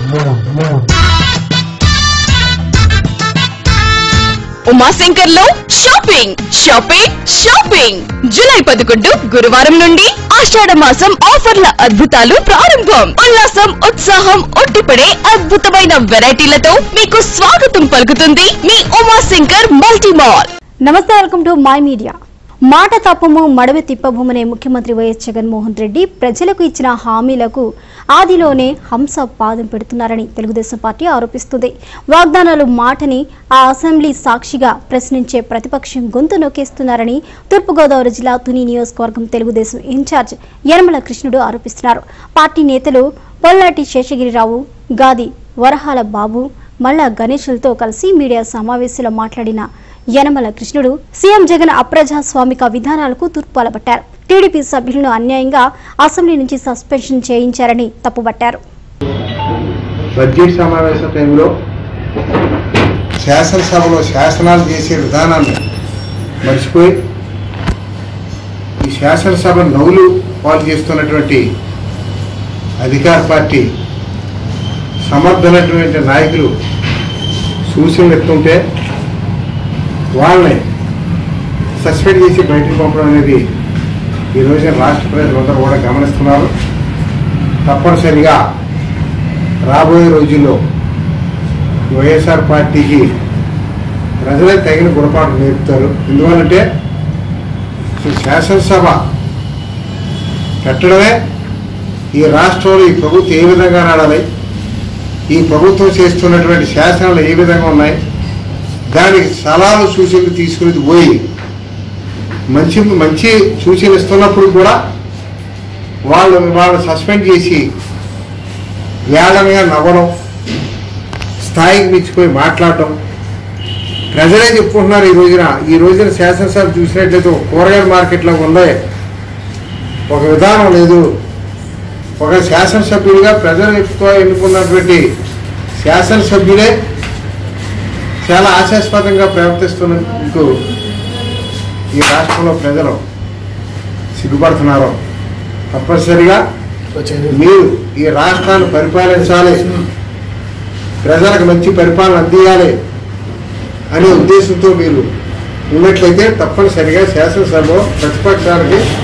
ఉమాశంకర్ లో shopping shopping shopping July పదకొండు గురువారం నుండి ఆషాఢ మాసం ఆఫర్ల అద్భుతాలు ప్రారంభం ఉల్లాసం ఉత్సాహం ఉట్టిపడే అద్భుతమైన వెరైటీలతో మీకు స్వాగతం పలుకుతుంది మీ ఉమాశంకర్ మల్టీ మాల్ నమస్తే వెల్కమ్ టు మై మీడియా మాట తప్పము మడవి తిప్పబోమనే ముఖ్యమంత్రి వైఎస్ జగన్మోహన్ రెడ్డి ప్రజలకు ఇచ్చిన హామీలకు ఆదిలోనే హంస పాదం పెడుతున్నారని తెలుగుదేశం పార్టీ ఆరోపిస్తుంది వాగ్దానాలు మాటని ఆ అసెంబ్లీ సాక్షిగా ప్రశ్నించే ప్రతిపక్షం గొంతు నొక్కేస్తున్నారని తూర్పుగోదావరి జిల్లా తుని నియోజకవర్గం తెలుగుదేశం ఇన్ఛార్జ్ యనమల కృష్ణుడు ఆరోపిస్తున్నారు పార్టీ నేతలు పొల్లాటి శేషగిరిరావు గాది వరహాల బాబు మల్లా గణేషులతో కలిసి మీడియా సమావేశంలో మాట్లాడిన యనమల కృష్ణుడు సీఎం జగన్ అప్రజాస్వామిక విధానాలకు తూర్పాలబట్టారు టీడీపీ సభ్యులను అన్యాయంగా అసెంబ్లీ నుంచి సస్పెన్షన్ చేయించారని తప్పుబట్టారు బడ్జెట్ సమావేశం టైంలో శాసనసభలో శాసనాలు చేసే విధానాన్ని మర్చిపోయి ఈ శాసనసభ నవ్వులు పాలు చేస్తున్నటువంటి అధికార పార్టీ సమర్థనటువంటి నాయకులు సూచనలు ఎత్తుంటే వాళ్ళని సస్పెండ్ చేసి బయటకు పంపడం అనేది ఈ రోజున రాష్ట్ర ప్రజలందరూ కూడా గమనిస్తున్నారు తప్పనిసరిగా రాబోయే రోజుల్లో వైఎస్ఆర్ పార్టీకి ప్రజలే తగిన గుణపాఠం నేర్పుతారు ఎందువల్లంటే అసలు శాసనసభ పెట్టడమే ఈ రాష్ట్రంలో ఈ ప్రభుత్వం ఏ విధంగా నడాలి ఈ ప్రభుత్వం చేస్తున్నటువంటి శాసనాలు ఏ విధంగా ఉన్నాయి దానికి సలహాలు సూచనలు తీసుకునేది పోయి మంచి మంచి సూచనలు ఇస్తున్నప్పుడు కూడా వాళ్ళు వాళ్ళు సస్పెండ్ చేసి వేళనగా నవ్వడం స్థాయికి మించిపోయి మాట్లాడటం ప్రజలే చెప్పుకుంటున్నారు ఈ రోజున ఈ రోజున శాసనసభ చూసినట్లయితే ఒక కూరగాయల మార్కెట్లో ఉందే ఒక విధానం లేదు ఒక శాసనసభ్యుడిగా ప్రజలు ఎక్కువ ఎన్నుకున్నటువంటి శాసనసభ్యులే చాలా ఆశాస్పదంగా ప్రవర్తిస్తున్నందుకు ఈ రాష్ట్రంలో ప్రజలు సిగ్గుపడుతున్నారు తప్పనిసరిగా మీరు ఈ రాష్ట్రాన్ని పరిపాలించాలి ప్రజలకు మంచి పరిపాలన అందియాలి అనే ఉద్దేశంతో మీరు ఉన్నట్లయితే తప్పనిసరిగా శాసనసభలో ప్రతిపక్షానికి